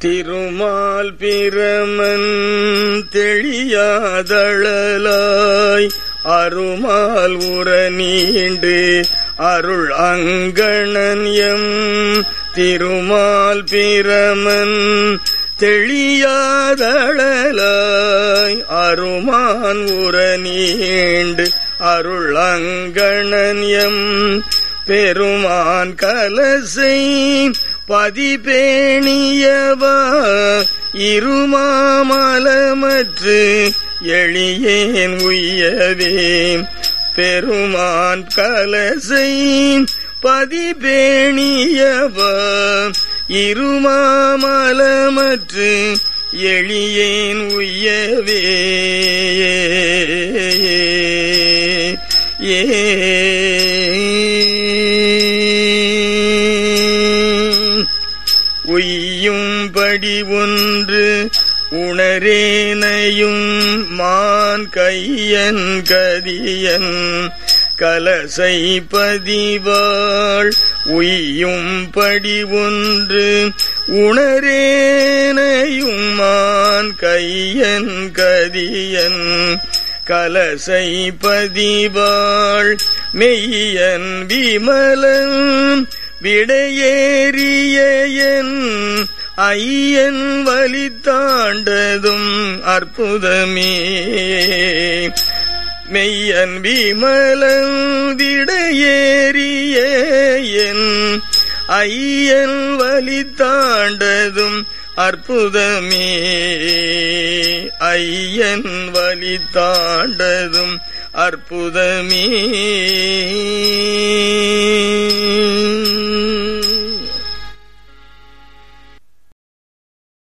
திருமால் பிரமன் தெளியாதழலாய் அருமால் உற நீண்டு அருள் அங்கணன் எம் திருமால் பிரமன் தெளியாதழலாய் அருமான் உற நீண்டு அருள் அங்கணன் எம் பெருமான் கலசை பதிபேணியவா இருமாமலமற்று எளியேன் உய்யவே பெருமான் கலசை பதிபேணியவா இருமாமலமற்று எளியேன் உய்யவே ஏ உய்யும்படி ஒன்று உணரேனையும் மான் கையன் கதியன் கலசை பதிவாள் உய்யும்படி ஒன்று உணரேனையும் மான் கையன் கதியன் கலசை பதிவாள் மெய்யன் விமலன் விடையேறியன் ஐயன் வலித்தாண்டதும் அற்புதமே மெய்யன் விமலன் விடையேறியன் ஐயன் வலித்தாண்டதும் அற்புதமே ஐயன் வலித்தாண்டதும் அற்புதமே